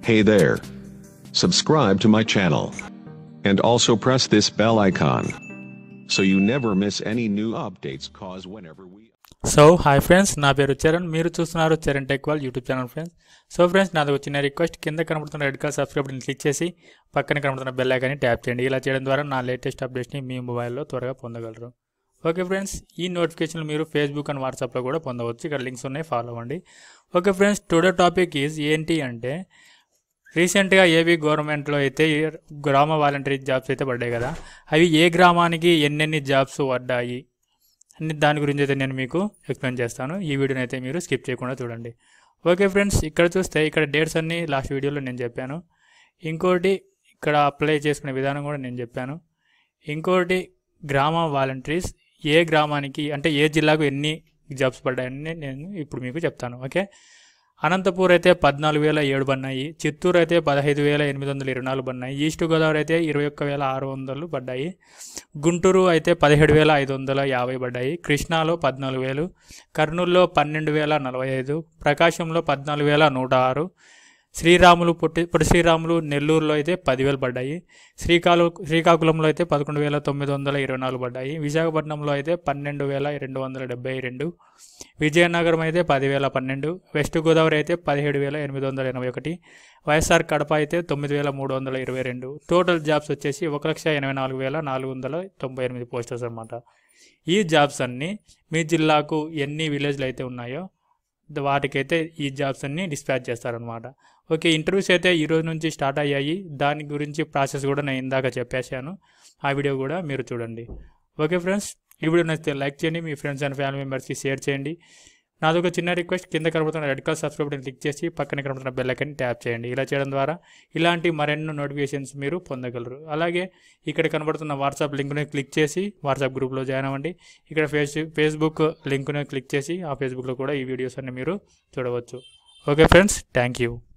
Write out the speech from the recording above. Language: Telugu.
Hey there. Subscribe to my channel. And also press this bell icon. So you never miss any new updates cause whenever we so hi friends నా పేరు చరణ్ మీరు చూస్తున్నారు Charan tech wall YouTube channel friends so friends నాది ఒక చిన్న రిక్వెస్ట్ కింద కనబడుతున్న red colour subscribe button click చేసి పక్కన కనబడుతున్న బెల్ ఐకాన్ని ట్యాప్ చేయండి ఇలా చేయడం ద్వారా నా లేటెస్ట్ అప్డేట్స్ని మీ మొబైల్లో త్వరగా పొందగలరు ఓకే ఫ్రెండ్స్ ఈ నోటిఫికేషన్లు మీరు ఫేస్బుక్ అండ్ వాట్సాప్లో కూడా పొందవచ్చు ఇక్కడ లింక్స్ ఉన్నాయి ఫాలో అవ్వండి okay friends today topic is ఏంటి అంటే రీసెంట్గా ఏవి గవర్నమెంట్లో అయితే ఈ గ్రామ వాలంటరీ జాబ్స్ అయితే పడ్డాయి కదా అవి ఏ గ్రామానికి ఎన్నెన్ని జాబ్స్ పడ్డాయి అని దాని గురించి అయితే నేను మీకు ఎక్స్ప్లెయిన్ చేస్తాను ఈ వీడియోని అయితే మీరు స్కిప్ చేయకుండా చూడండి ఓకే ఫ్రెండ్స్ ఇక్కడ చూస్తే ఇక్కడ డేట్స్ అన్నీ లాస్ట్ వీడియోలో నేను చెప్పాను ఇంకోటి ఇక్కడ అప్లై చేసుకునే విధానం కూడా నేను చెప్పాను ఇంకోటి గ్రామ వాలంటీర్స్ ఏ గ్రామానికి అంటే ఏ జిల్లాకు ఎన్ని జాబ్స్ పడ్డాయని నేను ఇప్పుడు మీకు చెప్తాను ఓకే అనంతపూర్ అయితే పద్నాలుగు వేల ఏడు పడినాయి చిత్తూరు అయితే పదహైదు వేల ఎనిమిది వందల ఇరవై నాలుగు పడినాయి ఈస్ట్ గోదావరి అయితే ఇరవై ఒక్క వేల ఆరు వందలు పడ్డాయి గుంటూరు అయితే పదిహేడు వేల ఐదు వందల యాభై పడ్డాయి కృష్ణాలో పద్నాలుగు వేలు కర్నూలులో పన్నెండు వేల నలభై ఐదు ప్రకాశంలో పద్నాలుగు వేల నూట ఆరు శ్రీరాములు పొట్టి పొట్టి శ్రీరాములు నెల్లూరులో అయితే పదివేలు పడ్డాయి శ్రీకాలు శ్రీకాకుళంలో అయితే పదకొండు వేల తొమ్మిది వందల ఇరవై నాలుగు పడ్డాయి విశాఖపట్నంలో అయితే పన్నెండు వేల రెండు వందల డెబ్బై రెండు విజయనగరం అయితే పదివేల పన్నెండు వెస్ట్ గోదావరి అయితే పదిహేడు వేల ఎనిమిది వందల ఎనభై ఒకటి వైఎస్ఆర్ కడప అయితే తొమ్మిది వేల మూడు వందల ఇరవై రెండు టోటల్ జాబ్స్ వచ్చేసి ఒక లక్ష ఎనభై నాలుగు వేల నాలుగు వందల తొంభై ఎనిమిది పోస్టర్స్ అనమాట ఈ జాబ్స్ అన్నీ మీ జిల్లాకు ఎన్ని విలేజ్లు అయితే ఉన్నాయో ద- వాటికైతే ఈ జాబ్స్ అన్ని డిస్పాచ్ చేస్తారనమాట ఓకే ఇంటర్వ్యూస్ అయితే ఈ రోజు నుంచి స్టార్ట్ అయ్యాయి దాని గురించి ప్రాసెస్ కూడా నేను ఇందాక చెప్పేశాను ఆ వీడియో కూడా మీరు చూడండి ఓకే ఫ్రెండ్స్ ఈ వీడియో నచ్చితే లైక్ చేయండి మీ ఫ్రెండ్స్ అండ్ ఫ్యామిలీ మెంబర్స్కి షేర్ చేయండి నాది ఒక చిన్న రిక్వెస్ట్ కింద కనబడుతున్న red colour subscribe button click చేసి పక్కన కనబడుతున్న బెల్ ఐకాన్ని ట్యాప్ చేయండి ఇలా చేయడం ద్వారా ఇలాంటి మరెన్నో నోటిఫికేషన్స్ మీరు పొందగలరు అలాగే ఇక్కడ కనబడుతున్న వాట్సాప్ లింక్ని క్లిక్ చేసి వాట్సాప్ గ్రూప్లో జాయిన్ అవ్వండి ఇక్కడ ఫేస్ ఫేస్బుక్ లింక్ని క్లిక్ చేసి ఆ ఫేస్బుక్లో కూడా ఈ వీడియోస్ అన్ని మీరు చూడవచ్చు ఓకే ఫ్రెండ్స్ థ్యాంక్ యూ